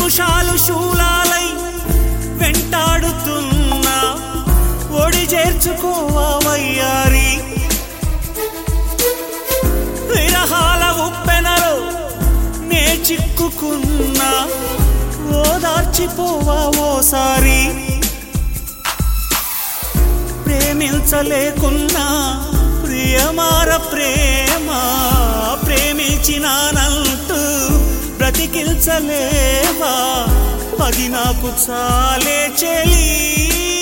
నిమిషాలు శూలాలై వెంటాడుతున్నా ఒడి చేర్చుకోవా వయ్యారి విరహాల ఉప్పెనలో నే చిక్కుకున్నా ఓదార్చిపోవా ఓసారి ప్రేమించలేకున్నా ప్రియమార ప్రేమ ప్రేమించినానంటూ బ్రతికించలేవా అది నాకు చాలే చెలి